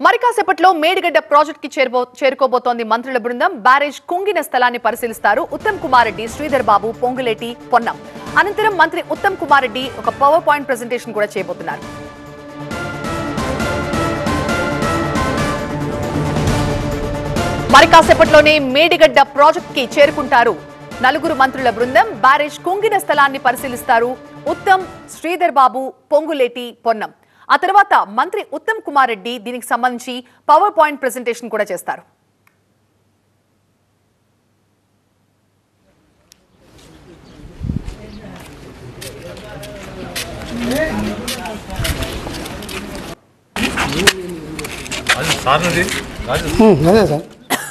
మరి కాసేపట్లో మేడిగడ్డ ప్రాజెక్ట్ కి చేరుకోబోతోంది మంత్రుల బృందం బ్యారేజ్ కుంగిన స్థలాన్ని పరిశీలిస్తారు ఉత్తమ్ కుమార్ రెడ్డి శ్రీధర్ బాబు పొంగులేటి పొన్నం అనంతరం మంత్రి ఉత్తమ్ కుమార్ రెడ్డి ఒక పవర్ పాయింట్ ప్రెజెంటేషన్ కూడా చేయబోతున్నారు మరి కాసేపట్లోనే మేడిగడ్డ ప్రాజెక్ట్ కి చేరుకుంటారు నలుగురు మంత్రుల బృందం బ్యారేజ్ కుంగిన స్థలాన్ని పరిశీలిస్తారు ఉత్తమ్ శ్రీధర్ బాబు పొంగులేటి పొన్నం ఆ తర్వాత మంత్రి ఉత్తమ్ కుమార్ రెడ్డి దీనికి సంబంధించి పవర్ పాయింట్ ప్రెజెంటేషన్ కూడా చేస్తారు అది సార్నది రాజు అదే సార్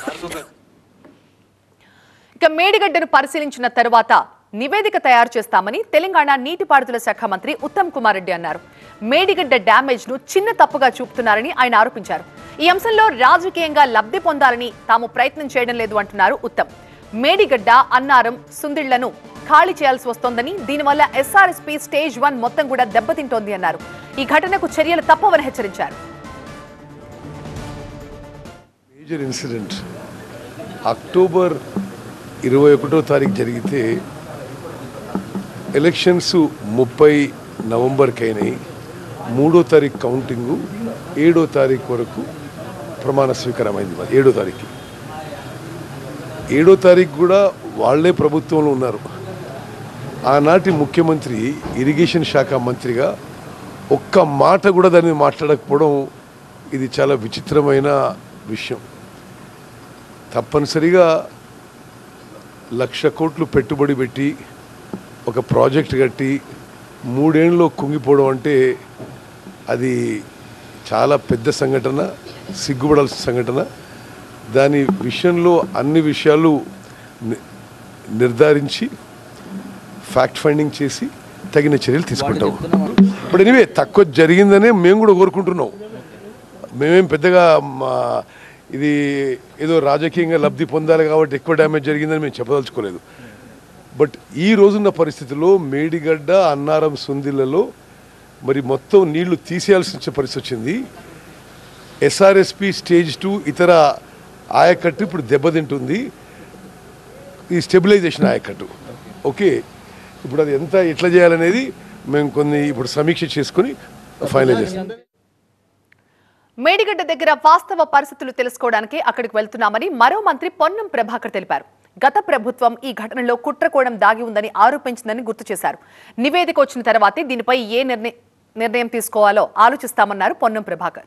ఇక మేడిగడ్డను పరిశీలించిన తరువాత నివేదిక తయారు చేస్తామని తెలంగాణ నీటిపారుదల శాఖ మంత్రి ఉత్తమ్ కుమార్ రెడ్డి అన్నారు మేడిగడ్డ డ్యామేజ్ ను చిన్న తప్పుగా చూపుతున్నారని ఆయన ఆరోపించారు ఈ అంశంలో రాజకీయంగా లబ్ధి పొందాలని తాము ప్రయత్నం చేయడం లేదు అంటున్నారు ఉత్తమ్ మేడిగడ్డ అన్నారం సుందిళ్లను ఖాళీ చేయాల్సి వస్తోందని దీనివల్ల ఎస్ఆర్ఎస్పీ స్టేజ్ వన్ మొత్తం కూడా దెబ్బతింటోంది అన్నారు ఈ ఘటనకు చర్యలు తప్పవని హెచ్చరించారు మేజర్ ఇన్సిడెంట్ అక్టోబర్ ఇరవై ఒకటో తారీఖు జరిగితే ఎలక్షన్స్ ముప్పై నవంబర్కి అయినాయి మూడో తారీఖు కౌంటింగు ఏడో తారీఖు వరకు ప్రమాణ స్వీకారం అయింది మరి ఏడో తారీఖు ఏడో తారీఖు కూడా వాళ్ళే ప్రభుత్వంలో ఉన్నారు ఆనాటి ముఖ్యమంత్రి ఇరిగేషన్ శాఖ మంత్రిగా ఒక్క మాట కూడా దాని మీద మాట్లాడకపోవడం ఇది చాలా విచిత్రమైన విషయం తప్పనిసరిగా లక్ష కోట్లు పెట్టుబడి పెట్టి ఒక ప్రాజెక్ట్ కట్టి మూడేళ్ళలో కుంగిపోవడం అంటే అది చాలా పెద్ద సంఘటన సిగ్గుపడాల్సిన సంఘటన దాని విషయంలో అన్ని విషయాలు ని- నిర్ధారించి ఫ్యాక్ట్ ఫైండింగ్ చేసి తగిన చర్యలు తీసుకుంటాం ఇప్పుడు ఎనివే తక్కువ జరిగిందనే మేము కూడా కోరుకుంటున్నాం మేమేం పెద్దగా మా ఇది ఏదో రాజకీయంగా లబ్ధి పొందాలి కాబట్టి ఎక్కువ డ్యామేజ్ జరిగిందని మేము చెప్పదలుచుకోలేదు బట్ ఈ రోజున్న పరిస్థితిలో మేడిగడ్డ అన్నారం సుందిళ్లలో మరి మొత్తం నీళ్లు తీసేయాల్సిన పరిస్థితి వచ్చింది ఎస్ఆర్ఎస్పి స్టేజ్ టూ ఇతర ఆయకట్టు ఇప్పుడు దెబ్బతింటుంది ఈ స్టెబిలైజేషన్ ఆయకట్టు ఓకే ఇప్పుడు అది ఎంత ఎట్లా చేయాలనేది మేము కొన్ని ఇప్పుడు సమీక్ష చేసుకుని ఫైనల్ చేస్తాం మేడిగడ్డ దగ్గర వాస్తవ పరిస్థితులు తెలుసుకోవడానికి అక్కడికి వెళ్తున్నామని మరో మంత్రి పొన్నం ప్రభాకర్ తెలిపారు గత ప్రభుత్వం ఈ ఘటనలో కుట్రకోణం దాగి ఉందని ఆరోపించిందని గుర్తు చేశారు నివేదిక వచ్చిన తర్వాతే దీనిపై ఏ నిర్ణయం నిర్ణయం తీసుకోవాలో ఆలోచిస్తామన్నారు పొన్నం ప్రభాకర్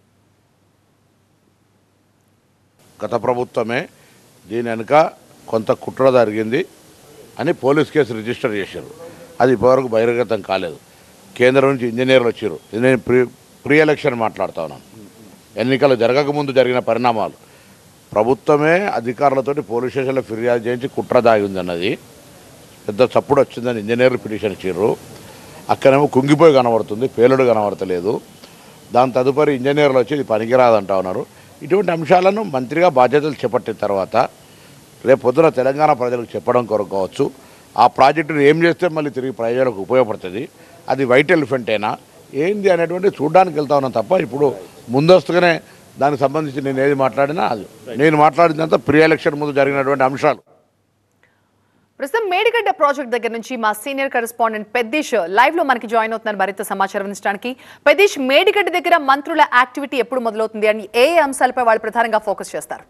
గత ప్రభుత్వమే దీని వెనుక కొంత కుట్ర జరిగింది అని పోలీస్ కేసు రిజిస్టర్ చేశారు అది ఇప్పటివరకు బహిర్గతం కాలేదు కేంద్రం నుంచి ఇంజనీర్లు వచ్చారు ఇది నేను ప్రీ ప్రీ ఎలక్షన్ మాట్లాడుతా ఉన్నాను ఎన్నికలు జరగకముందు జరిగిన పరిణామాలు ప్రభుత్వమే అధికారులతోటి పోలీస్ స్టేషన్లో ఫిర్యాదు చేయించి కుట్ర దాగి ఉందన్నది పెద్ద చప్పుడు వచ్చిందని ఇంజనీర్లు పిటిషన్ ఇచ్చారు అక్కడేమో కుంగిపోయి కనబడుతుంది పేలుడు కనబడతలేదు దాని తదుపరి ఇంజనీర్లు వచ్చి ఇది పనికిరాదంటా ఉన్నారు ఇటువంటి అంశాలను మంత్రిగా బాధ్యతలు చేపట్టిన తర్వాత రేపు పొద్దున తెలంగాణ ప్రజలకు చెప్పడం కొరకు కావచ్చు ఆ ప్రాజెక్టును ఏం చేస్తే మళ్ళీ తిరిగి ప్రజలకు ఉపయోగపడుతుంది అది వైట్ ఎలిఫెంటేనా ఏంది అనేటువంటి చూడడానికి వెళ్తా ఉన్నాం తప్ప ఇప్పుడు ముందస్తుగానే దానికి సంబంధించి నేను ఏది మాట్లాడినా అది నేను మాట్లాడిందంతా ప్రీ ఎలక్షన్ ముందు జరిగినటువంటి అంశాలు ప్రస్తుతం మేడిగడ్డ ప్రాజెక్ట్ దగ్గర నుంచి మా సీనియర్ కరెస్పాండెంట్ పెద్దీష్ లైవ్ లో మనకి జాయిన్ అవుతున్నారు మరింత సమాచారం అందించడానికి పెద్దీష్ మేడిగడ్డ దగ్గర మంత్రుల యాక్టివిటీ ఎప్పుడు మొదలవుతుంది అని ఏ ఏ అంశాలపై వాళ్ళు ప్రధానంగా ఫోకస్ చేస్తారు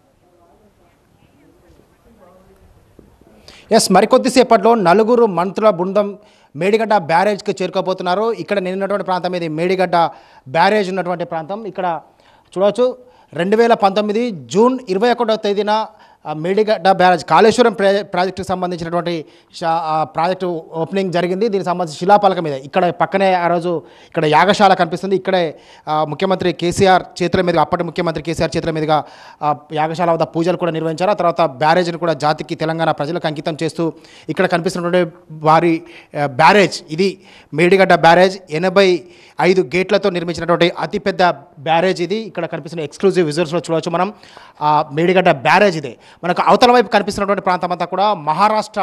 ఎస్ మరికొద్దిసేపట్లో నలుగురు మంత్రుల బృందం మేడిగడ్డ బ్యారేజ్కి చేరుకోబోతున్నారు ఇక్కడ నేను ఉన్నటువంటి ప్రాంతం ఇది మేడిగడ్డ బ్యారేజ్ ఉన్నటువంటి ప్రాంతం ఇక్కడ చూడవచ్చు రెండు వేల పంతొమ్మిది జూన్ ఇరవై ఒకటో తేదీన ఆ, మేడిగడ్డ బ్యారేజ్ కాళేశ్వరం ప్రా ప్రాజెక్టుకు సంబంధించినటువంటి షా- ఆ ప్రాజెక్టు ఓపెనింగ్ జరిగింది దీనికి సంబంధించి శిలాపలక మీద ఇక్కడ పక్కనే ఆ రోజు ఇక్కడ యాగశాల కనిపిస్తుంది ఇక్కడే ఆ, ముఖ్యమంత్రి కేసీఆర్ చేతుల మీదుగా అప్పటి ముఖ్యమంత్రి కేసీఆర్ చేతుల మీదుగా ఆ, యాగశాల వద్ద పూజలు కూడా నిర్వహించారు ఆ తర్వాత బ్యారేజ్ని కూడా జాతికి తెలంగాణ ప్రజలకు అంకితం చేస్తూ ఇక్కడ కనిపిస్తున్నటువంటి వారి ఆ, బ్యారేజ్ ఇది మేడిగడ్డ బ్యారేజ్ ఎనభై ఐదు గేట్లతో నిర్మించినటువంటి అతిపెద్ద బ్యారేజ్ ఇది ఇక్కడ కనిపిస్తున్న ఎక్స్క్లూజివ్ విజువల్స్లో చూడవచ్చు మనం ఆ మేడిగడ్డ బ్యారేజ్ ఇదే మనకు అవతల వైపు కనిపిస్తున్నటువంటి ప్రాంతం అంతా కూడా మహారాష్ట్ర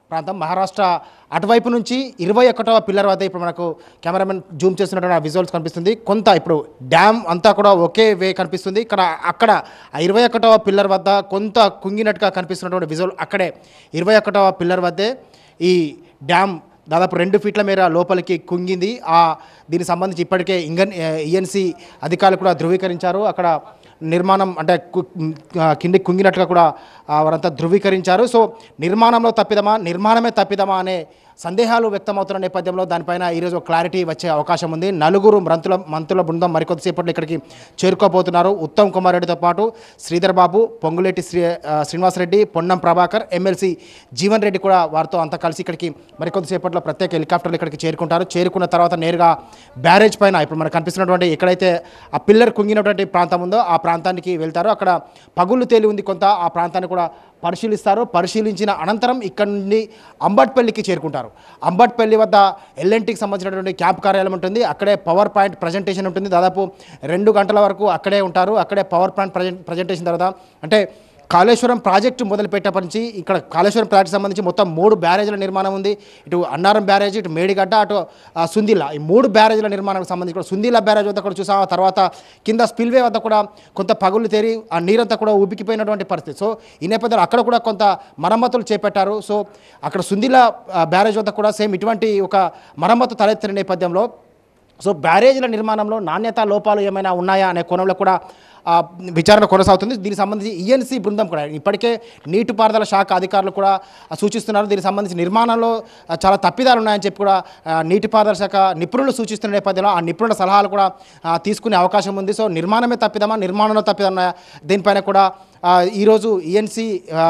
ప్రాంతం మహారాష్ట్ర అటువైపు నుంచి ఇరవై ఒకటవ పిల్లర్ వద్ద ఇప్పుడు మనకు కెమెరామెన్ జూమ్ చేస్తున్నటువంటి ఆ విజువల్స్ కనిపిస్తుంది కొంత ఇప్పుడు డ్యామ్ అంతా కూడా ఒకే వే కనిపిస్తుంది ఇక్కడ అక్కడ ఆ ఇరవై ఒకటవ పిల్లర్ వద్ద కొంత కుంగినట్టుగా కనిపిస్తున్నటువంటి విజువల్ అక్కడే ఇరవై ఒకటవ పిల్లర్ వద్దే ఈ డ్యామ్ దాదాపు రెండు ఫీట్ల మేర లోపలికి కుంగింది ఆ దీనికి సంబంధించి ఇప్పటికే ఇంగన్ ఈఎన్సీ అధికారులు కూడా ధృవీకరించారు అక్కడ నిర్మాణం అంటే కు- ఆ, కిందికి కుంగినట్లుగా కూడా ఆ, వారంతా ధృవీకరించారు సో నిర్మాణంలో తప్పిదమా నిర్మాణమే తప్పిదమా అనే సందేహాలు వ్యక్తమవుతున్న నేపథ్యంలో దానిపైన ఈరోజు ఒక క్లారిటీ వచ్చే అవకాశం ఉంది నలుగురు మంత్రుల మంత్రుల బృందం మరికొద్దిసేపట్లో ఇక్కడికి చేరుకోబోతున్నారు ఉత్తమ్ కుమార్ రెడ్డితో పాటు శ్రీధర్ బాబు పొంగులేటి శ్రీ ఆ, శ్రీనివాసరెడ్డి పొన్నం ప్రభాకర్ ఎమ్మెల్సీ జీవన్ రెడ్డి కూడా వారితో అంతా కలిసి ఇక్కడికి మరికొద్దిసేపట్లో ప్రత్యేక హెలికాప్టర్లు ఇక్కడికి చేరుకుంటారు చేరుకున్న తర్వాత నేరుగా బ్యారేజ్ పైన ఇప్పుడు మనకు కనిపిస్తున్నటువంటి ఎక్కడైతే ఆ పిల్లర్ కుంగినటువంటి ప్రాంతం ఉందో ఆ ప్రాంతానికి వెళ్తారు అక్కడ పగుళ్ళు తేలి ఉంది కొంత ఆ ప్రాంతాన్ని కూడా పరిశీలిస్తారు పరిశీలించిన అనంతరం ఇక్కడ నుండి అంబట్పల్లికి చేరుకుంటారు అంబట్పల్లి వద్ద ఎల్ఎన్టీకి సంబంధించినటువంటి క్యాంప్ కార్యాలయం ఉంటుంది అక్కడే పవర్ పాయింట్ ప్రజెంటేషన్ ఉంటుంది దాదాపు రెండు గంటల వరకు అక్కడే ఉంటారు అక్కడే పవర్ పాయింట్ ప్రజెంట్ ప్రజెంటేషన్ తర్వాత అంటే కాళేశ్వరం ప్రాజెక్టు మొదలుపెట్టేప్పటి నుంచి ఇక్కడ కాళేశ్వరం ప్రాజెక్టు సంబంధించి మొత్తం మూడు బ్యారేజీల నిర్మాణం ఉంది ఇటు అన్నారం బ్యారేజ్ ఇటు మేడిగడ్డ అటు ఆ, సుందిల్ల ఈ మూడు బ్యారేజీల నిర్మాణానికి సంబంధించి కూడా సుందిల్ల బ్యారేజ్ వద్ద కూడా చూసాం ఆ తర్వాత కింద స్పిల్వే వద్ద కూడా కొంత పగులు తేరి ఆ నీరంతా కూడా ఉబికిపోయినటువంటి పరిస్థితి సో ఈ నేపథ్యంలో అక్కడ కూడా కొంత మరమ్మతులు చేపట్టారు సో అక్కడ సుందిల్ల ఆ, బ్యారేజ్ వద్ద కూడా సేమ్ ఇటువంటి ఒక మరమ్మతు తలెత్తిన నేపథ్యంలో సో బ్యారేజీల నిర్మాణంలో నాణ్యత లోపాలు ఏమైనా ఉన్నాయా అనే కోణంలో కూడా ఆ, విచారణ కొనసాగుతుంది దీనికి సంబంధించి ఈఎన్సీ బృందం కూడా ఇప్పటికే నీటిపారుదల శాఖ అధికారులు కూడా ఆ, సూచిస్తున్నారు దీనికి సంబంధించి నిర్మాణంలో ఆ, చాలా తప్పిదాలు ఉన్నాయని చెప్పి కూడా ఆ, నీటిపారుదల శాఖ నిపుణులు సూచిస్తున్న నేపథ్యంలో ఆ నిపుణుల సలహాలు కూడా ఆ, తీసుకునే అవకాశం ఉంది సో నిర్మాణమే తప్పిదమా నిర్మాణంలో తప్పిదం ఉన్నాయా దీనిపైన కూడా ఆ, ఈరోజు ఈఎన్సీ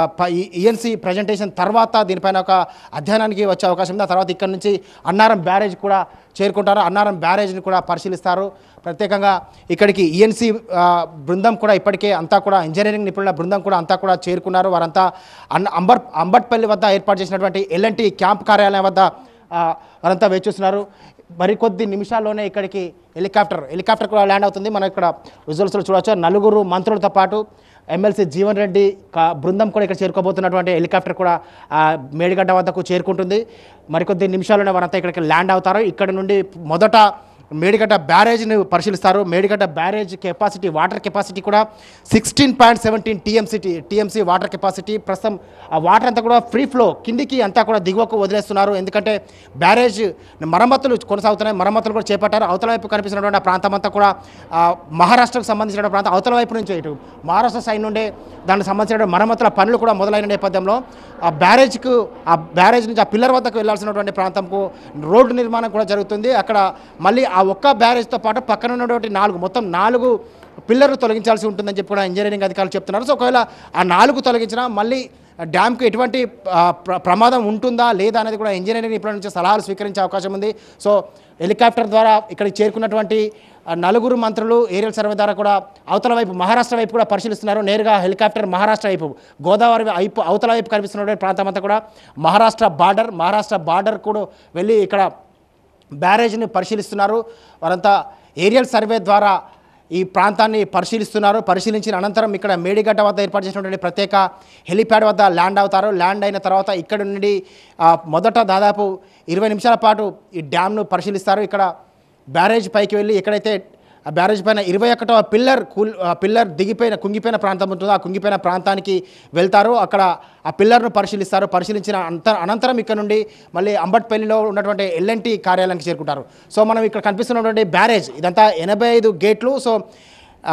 ఈఎన్సీ ప్రజెంటేషన్ తర్వాత దీనిపైన ఒక అధ్యయనానికి వచ్చే అవకాశం ఉంది ఆ తర్వాత ఇక్కడ నుంచి అన్నారం బ్యారేజ్ కూడా చేరుకుంటారు అన్నారం బ్యారేజ్ని కూడా పరిశీలిస్తారు ప్రత్యేకంగా ఇక్కడికి ఈఎన్సీ బృందం కూడా ఇప్పటికే అంతా కూడా ఇంజనీరింగ్ నిపుణుల బృందం కూడా అంతా కూడా చేరుకున్నారు వారంతా అన్న అంబర్ అంబట్పల్లి వద్ద ఏర్పాటు చేసినటువంటి ఎల్ఎన్టీ క్యాంప్ కార్యాలయం వద్ద ఆ, వారంతా వేచి చూస్తున్నారు మరికొద్ది నిమిషాల్లోనే ఇక్కడికి హెలికాప్టర్ హెలికాప్టర్ కూడా ల్యాండ్ అవుతుంది మనం ఇక్కడ విజువల్స్లో చూడవచ్చు నలుగురు మంత్రులతో పాటు ఎమ్మెల్సీ జీవన్ రెడ్డి కా- బృందం కూడా ఇక్కడ చేరుకోబోతున్నటువంటి హెలికాప్టర్ కూడా ఆ, మేడిగడ్డ వద్దకు చేరుకుంటుంది మరికొద్ది నిమిషాల్లోనే వారంతా ఇక్కడికి ల్యాండ్ అవుతారు ఇక్కడ నుండి మొదట మేడిగడ్డ బ్యారేజ్ని పరిశీలిస్తారు Medigadda barrage capacity water capacity కూడా sixteen point seventeen TMC TMC water capacity ప్రస్తుతం ఆ వాటర్ అంతా కూడా ఫ్రీ ఫ్లో కిందికి అంతా కూడా దిగువకు వదిలేస్తున్నారు ఎందుకంటే బ్యారేజ్ మరమ్మతులు కొనసాగుతున్నాయి మరమ్మతులు కూడా చేపట్టారు అవతల వైపు కనిపిస్తున్నటువంటి ఆ ప్రాంతం అంతా కూడా ఆ, మహారాష్ట్రకు సంబంధించిన ప్రాంతం అవతల వైపు నుంచి ఇటు మహారాష్ట్ర సైడ్ నుండి దానికి సంబంధించిన మరమ్మతుల పనులు కూడా మొదలైన నేపథ్యంలో ఆ బ్యారేజ్కు ఆ బ్యారేజ్ నుంచి ఆ పిల్లర్ వద్దకు వెళ్లాల్సినటువంటి ప్రాంతంకు రోడ్డు నిర్మాణం కూడా జరుగుతుంది అక్కడ మళ్ళీ ఆ ఒక్క బ్యారేజ్తో పాటు పక్కన ఉన్నటువంటి నాలుగు మొత్తం నాలుగు పిల్లర్లు తొలగించాల్సి ఉంటుందని చెప్పి కూడా ఇంజనీరింగ్ అధికారులు చెప్తున్నారు సో ఒకవేళ ఆ నాలుగు తొలగించినా మళ్ళీ డ్యామ్కి ఎటువంటి ఆ, ప్ర- ప్రమాదం ఉంటుందా లేదా అనేది కూడా ఇంజనీరింగ్ నిపుణుల నుంచి సలహాలు స్వీకరించే అవకాశం ఉంది సో హెలికాప్టర్ ద్వారా ఇక్కడికి చేరుకున్నటువంటి ఆ, నలుగురు మంత్రులు ఏరియల్ సర్వే ద్వారా కూడా అవతల వైపు మహారాష్ట్ర వైపు కూడా పరిశీలిస్తున్నారు నేరుగా హెలికాప్టర్ మహారాష్ట్ర వైపు గోదావరి వైపు అవతల వైపు కనిపిస్తున్నటువంటి ప్రాంతం అంతా కూడా మహారాష్ట్ర బార్డర్ మహారాష్ట్ర బార్డర్ కూడా వెళ్ళి ఇక్కడ బ్యారేజ్ని పరిశీలిస్తున్నారు వారంతా ఏరియల్ సర్వే ద్వారా ఈ ప్రాంతాన్ని పరిశీలిస్తున్నారు పరిశీలించిన అనంతరం ఇక్కడ మేడిగడ్డ వద్ద ఏర్పాటు చేసినటువంటి ప్రత్యేక హెలిప్యాడ్ వద్ద ల్యాండ్ అవుతారు ల్యాండ్ అయిన తర్వాత ఇక్కడ నుండి ఆ, మొదట దాదాపు ఇరవై నిమిషాల పాటు ఈ డ్యామ్ను పరిశీలిస్తారు ఇక్కడ బ్యారేజ్ పైకి వెళ్ళి ఎక్కడైతే ఆ బ్యారేజ్ పైన ఇరవై ఒకటవ పిల్లర్ కూల్ ఆ పిల్లర్ దిగిపోయిన కుంగిపోయిన ప్రాంతం ఉంటుందో ఆ కుంగిపోయిన ప్రాంతానికి వెళ్తారు అక్కడ ఆ పిల్లర్ను పరిశీలిస్తారు పరిశీలించిన అంత అనంతరం ఇక్కడ నుండి మళ్ళీ అంబట్పల్లిలో ఉన్నటువంటి ఎల్ఎన్టీ కార్యాలయానికి చేరుకుంటారు సో మనం ఇక్కడ కనిపిస్తున్నటువంటి బ్యారేజ్ ఇదంతా ఎనభై ఐదు గేట్లు సో ఆ,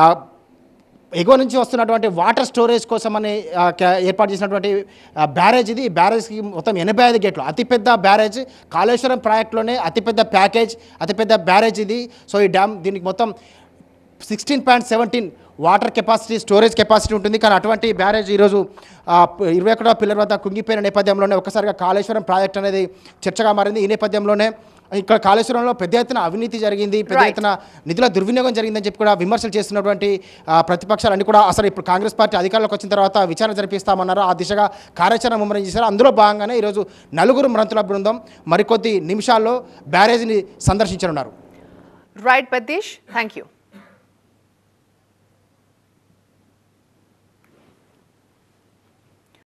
ఎగువ నుంచి వస్తున్నటువంటి వాటర్ స్టోరేజ్ కోసమని ఆ, క- ఏర్పాటు చేసినటువంటి ఆ, బ్యారేజ్ ఇది ఈ బ్యారేజ్కి మొత్తం ఎనభై ఐదు గేట్లు అతిపెద్ద బ్యారేజ్ కాళేశ్వరం ప్రాజెక్టులోనే అతిపెద్ద ప్యాకేజ్ అతిపెద్ద బ్యారేజ్ ఇది సో ఈ డ్యామ్ దీనికి మొత్తం sixteen point seventeen water capacity storage capacity ఉంటుంది కానీ అటువంటి బ్యారేజ్ ఈరోజు ఆ, ప- ఇరవై ఒకటో పిల్లల వద్ద కుంగిపోయిన నేపథ్యంలోనే ఒక్కసారిగా కాళేశ్వరం ప్రాజెక్ట్ అనేది చర్చగా మారింది ఈ నేపథ్యంలోనే ఇక్కడ కాళేశ్వరంలో పెద్ద ఎత్తున అవినీతి జరిగింది పెద్ద Right. ఎత్తున నిధుల దుర్వినియోగం జరిగిందని చెప్పి కూడా విమర్శలు చేస్తున్నటువంటి ఆ, ప్రతిపక్షాలన్నీ కూడా అసలు ఇప్పుడు కాంగ్రెస్ పార్టీ అధికారంలోకి వచ్చిన తర్వాత విచారణ జరిపిస్తామన్నారు ఆ దిశగా కార్యాచరణ ముమ్మరం చేశారు అందులో భాగంగానే ఈరోజు నలుగురు మంత్రుల బృందం మరికొద్ది నిమిషాల్లో బ్యారేజ్ని సందర్శించనున్నారు రైట్ పెద్దీష్ థ్యాంక్ యూ